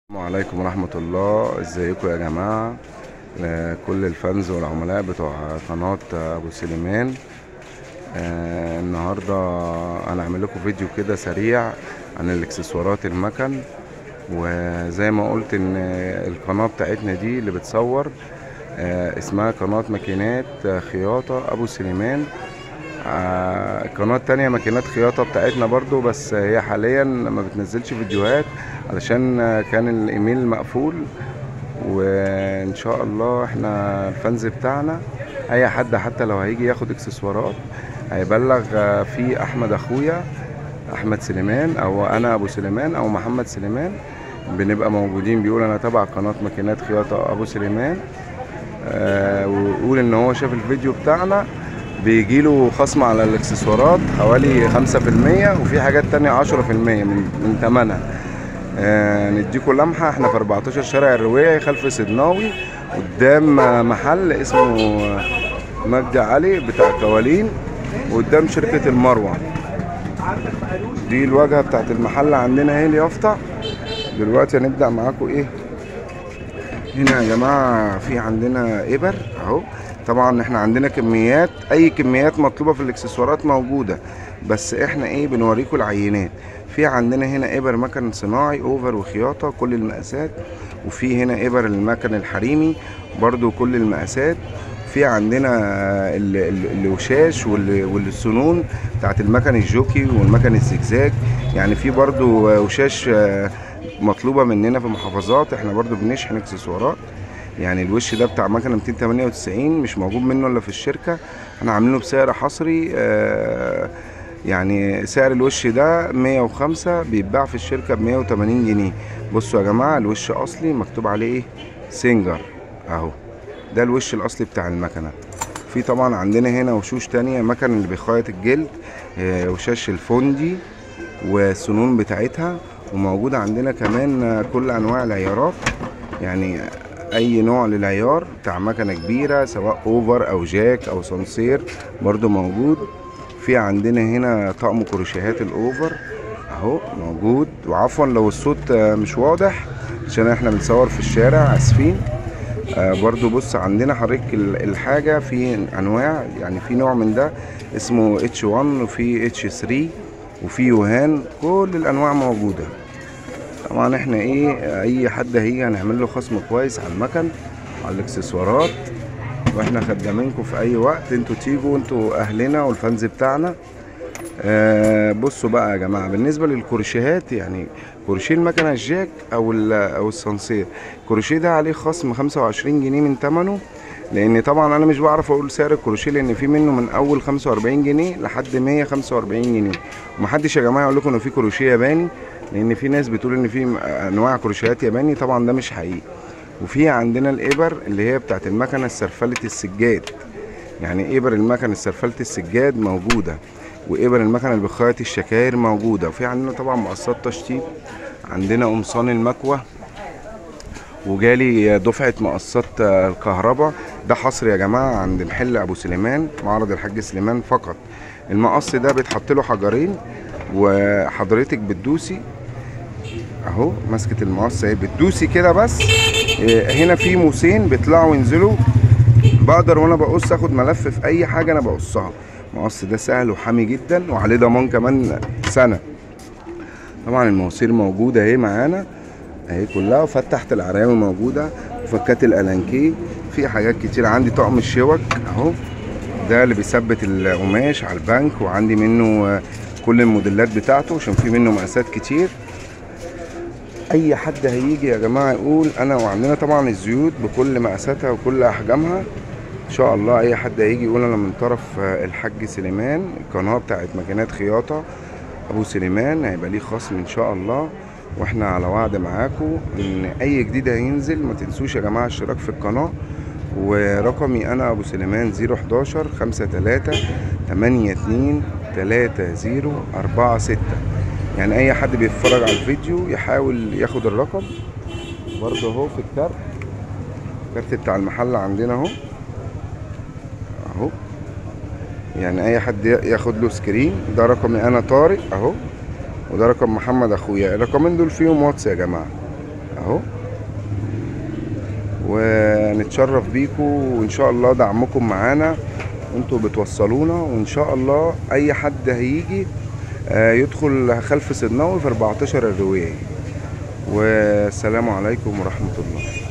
السلام عليكم ورحمة الله ازيكم يا جماعة آه، كل الفانز والعملاء بتوع قناة ابو سليمان آه، النهاردة انا هعمل لكم فيديو كده سريع عن الاكسسوارات المكن وزي ما قلت ان القناة بتاعتنا دي اللي بتصور آه، اسمها قناة ماكينات خياطة ابو سليمان آه، قناة تانية ماكينات خياطة بتاعتنا برضو بس هي حاليا ما بتنزلش فيديوهات علشان آه، كان الايميل مقفول وان شاء الله احنا الفانز بتاعنا اي حد حتى لو هيجي ياخد اكسسوارات هيبلغ آه، في احمد اخويا احمد سليمان او انا ابو سليمان او محمد سليمان بنبقى موجودين بيقول انا تبع قناة ماكينات خياطة ابو سليمان آه، ويقول ان هو شاف الفيديو بتاعنا بيجيله خصم على الاكسسوارات حوالي خمسة في المية وفي حاجات تانية عشرة في المية من من تمنها آه نديكوا لمحة احنا في 14 شارع الرواية خلف سيدناوي قدام آه، محل اسمه آه، مجدي علي بتاع كوالين وقدام شركة المروة دي الواجهة بتاعت المحل عندنا اهي اليافطة دلوقتي هنبدأ معاكم ايه هنا يا جماعة في عندنا إبر أهو طبعا احنا عندنا كميات أي كميات مطلوبة في الإكسسوارات موجودة بس احنا إيه بنوريكم العينات في عندنا هنا إبر مكن صناعي أوفر وخياطة كل المقاسات وفي هنا إبر المكن الحريمي برضو كل المقاسات في عندنا ال- ال- الوشاش وال- والسنون بتاعت المكن الجوكي والمكن الزجزاج يعني في برضو وشاش آه، مطلوبه مننا في المحافظات احنا برضو بنشحن اكسسوارات يعني الوش ده بتاع مكنه 298 مش موجود منه الا في الشركه احنا عاملينه بسعر حصري آه، يعني سعر الوش ده 105 بيتباع في الشركه ب 180 جنيه بصوا يا جماعه الوش اصلي مكتوب عليه ايه سنجر اهو ده الوش الاصلي بتاع المكنه في طبعا عندنا هنا وشوش تانية مكن اللي بيخيط الجلد آه، وشاش الفوندي والسنون بتاعتها وموجودة عندنا كمان آه، كل أنواع العيارات يعني أي نوع للعيار بتاع مكنة كبيرة سواء أوفر أو جاك أو صنصير برضو موجود في عندنا هنا طقم كروشيهات الأوفر أهو موجود وعفوا لو الصوت آه، مش واضح عشان احنا بنصور في الشارع اسفين آه برضو بص عندنا حضرتك ال- الحاجة في أنواع يعني في نوع من ده اسمه اتش 1 وفي اتش 3 وفي يوهان كل الأنواع موجودة طبعا احنا ايه أي حد هيجي هنعمل له خصم كويس على المكن على الإكسسوارات واحنا خدامينكم في أي وقت انتوا تيجوا انتوا أهلنا والفانز بتاعنا آه بصوا بقى يا جماعه بالنسبه للكروشيهات يعني كروشيه المكنه الجاك او ال- او الصنصير الكروشيه ده عليه خصم 25 جنيه من ثمنه لان طبعا انا مش بعرف اقول سعر الكروشيه لان في منه من اول 45 جنيه لحد 145 جنيه ومحدش يا جماعه يقول لكم ان في كروشيه ياباني لان في ناس بتقول ان في انواع كروشيهات ياباني طبعا ده مش حقيقي وفي عندنا الابر اللي هي بتاعت المكنه السرفله السجاد يعني ابر المكن السرفله السجاد موجوده وابر المكنه اللي بخيط الشكاير موجوده وفي عندنا طبعا مقصات تشطيب عندنا قمصان المكوه وجالي دفعه مقصات آه، الكهرباء ده حصر يا جماعه عند محل ابو سليمان معرض الحاج سليمان فقط المقص ده بيتحط له حجرين وحضرتك بتدوسي اهو ماسكه المقص اهي بتدوسي كده بس آه، هنا في موسين بيطلعوا وينزلوا بقدر وانا بقص اخد ملف في اي حاجه انا بقصها المقص ده سهل وحامي جدا وعليه ضمان كمان سنه طبعا المواسير موجوده اهي معانا اهي كلها وفتحت العراوي موجوده وفكات الالانكيه في حاجات كتير عندي طقم الشوك اهو ده اللي بيثبت القماش على البنك وعندي منه آه، كل الموديلات بتاعته عشان في منه مقاسات كتير اي حد هيجي يا جماعه يقول انا وعندنا طبعا الزيوت بكل مقاساتها وكل احجامها ان شاء الله اي حد هيجي يقول انا من طرف آه، الحاج سليمان القناه بتاعت ماكينات خياطه ابو سليمان هيبقى ليه خصم ان شاء الله واحنا على وعد معاكم ان اي جديد هينزل ما تنسوش يا جماعه الاشتراك في القناه ورقمي انا ابو سليمان 011 53 82 30 46 يعني اي حد بيتفرج على الفيديو يحاول ياخد الرقم برضه اهو في الكارت الكارت بتاع المحل عندنا اهو اهو يعني اي حد ياخد له سكرين ده رقمي انا طارق اهو وده رقم محمد اخويا الرقمين دول فيهم واتس يا جماعه اهو ونتشرف بيكم وان شاء الله دعمكم معانا انتوا بتوصلونا وان شاء الله اي حد هيجي آه، يدخل خلف سيدناوي في 14 الرواية والسلام عليكم ورحمة الله